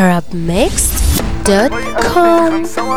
tarabmixed.com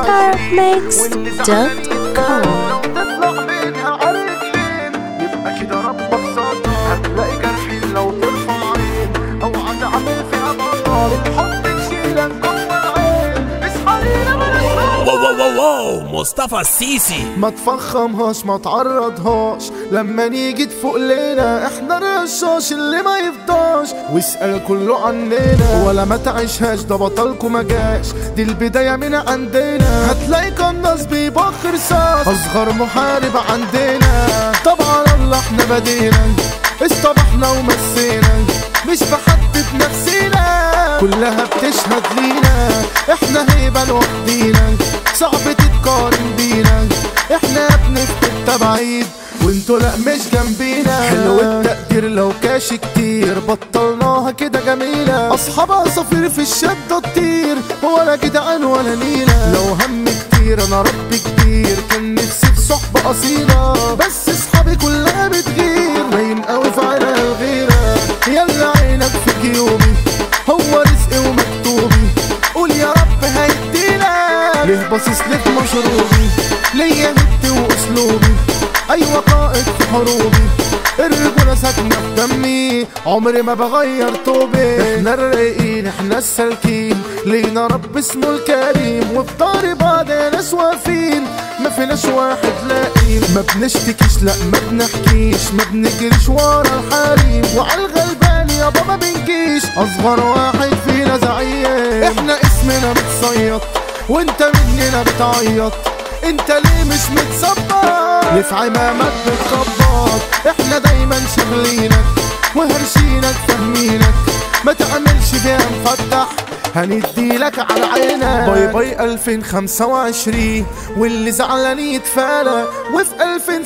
tarabmixed.com تطلع منها عرقين يبقى كده ربك صادق هتلاقي جرحين لو ترفع عين اوعى تعمل فيها بطال الحب تشيلك جوه العين اصحى لينا بلاش واو واو واو واو مصطفى السيسي ما تفخمهاش ما تعرضهاش لما نيجي تفوق لنا احنا الرشاش اللي ما يفضاش واسأل كله عننا ولا ما تعيشهاش ده بطلكوا ما جاش دي البداية من عندنا هتلاقي قناص بيبخ رصاص اصغر محارب عندنا طبعا الله احنا بدينا اصطبحنا ومسينا مش بحدد نفسينا كلها بتشهد لينا احنا هيبة لوحدينا صعب تتقارن بينا احنا بنفكر بعيد وانتوا لا مش جنبينا حلو التقدير لو كاش كتير بطلناها كده جميلة اصحاب عصافير في الشدة تطير ولا جدعان ولا نيلة لو هم كتير انا ربي كبير كان نفسي في صحبة اصيلة بس اصحابي كلها بتغير باين قوي في عينها الغيرة يلا عينك في جيوبي هو رزقي ومكتوبي قول يا رب هيدينا ليه باصص لك مشروبي ليا هدي واسلوبي ايوه قائد في حروبي الرجولة ساكنة في دمي عمري ما بغير طوبي احنا الرايقين احنا السالكين لينا رب اسمه الكريم وفي دار بعض ناس واقفين ما فيناش واحد لاقين ما بنشتكيش لا ما بنحكيش ما بنجريش ورا الحريم وعلى الغلبان يابا ما بنجيش اصغر واحد فينا زعيم احنا اسمنا متصيط وانت مننا بتعيط انت ليه مش متصبر ليه في عمامك بتخبط احنا دايما شغلينك وهرشينك فاهمينك ما تعملش فيها مفتح هنديلك على عينك باي باي 2025 واللي زعلان يتفالى وفي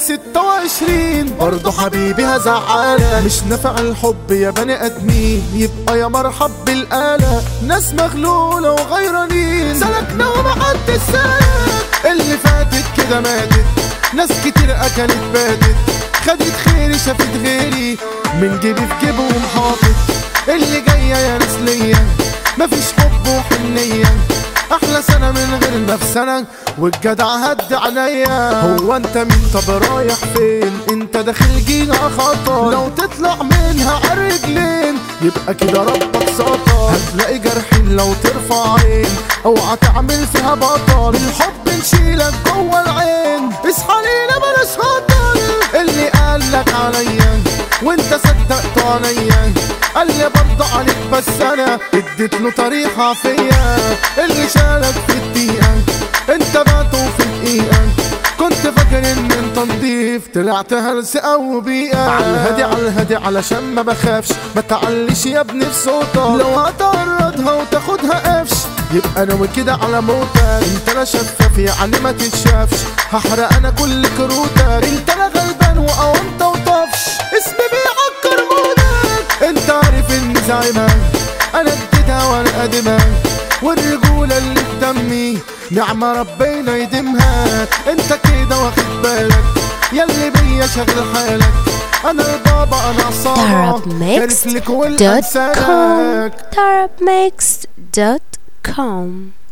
2026 برضه حبيبي هزعلك مش نفع الحب يا بني ادمين يبقى يا مرحب بالآلة ناس مغلولة وغيرانين سلكنا ومعدي السلك اللي فاتت كده ماتت ناس كتير اكلت باتت خدت خيري شافت غيري من جيبي في جيبه ومحاطط اللي جاية يا ناس ليا مفيش حب وحنية احلى سنة من غير نفسنا والجدع هد عليا هو انت مين طب رايح فين انت داخل جينا خطر لو تطلع منها عالرجلين يبقى كده ربك سطر هتلاقي جرحين لو ترفع عين اوعى تعمل فيها بطل الحب نشيلك جوه العين اصحى لينا بلاش هطل اللي قالك عليا وانت صدقت عليا قال لي برضه عليك بس انا اديت له طريقة فيا اللي شالك في الدقيقة انت بعته في دقيقة كنت فاكر ان انت نضيف طلعت هلس او بيئة على الهادي على الهادي علشان ما بخافش ما تعليش يا ابني في صوتك لو هتعرضها وتاخدها قفش يبقى انا كده على موتك انت لا شفاف يعني ما تتشافش هحرق انا كل كروتك انت لا غلبان وقومت وطفش اسمي بيعكر مودك انت عارف اني زعيمك انا اديتها وانا قادمها والرجولة اللي في دمي نعمة ربنا يديمها انت كده واخد بالك ياللي بيا شاغل حالك انا البابا انا عصابة كارف لك tarabmixed.com والانسانك tarabmixed.com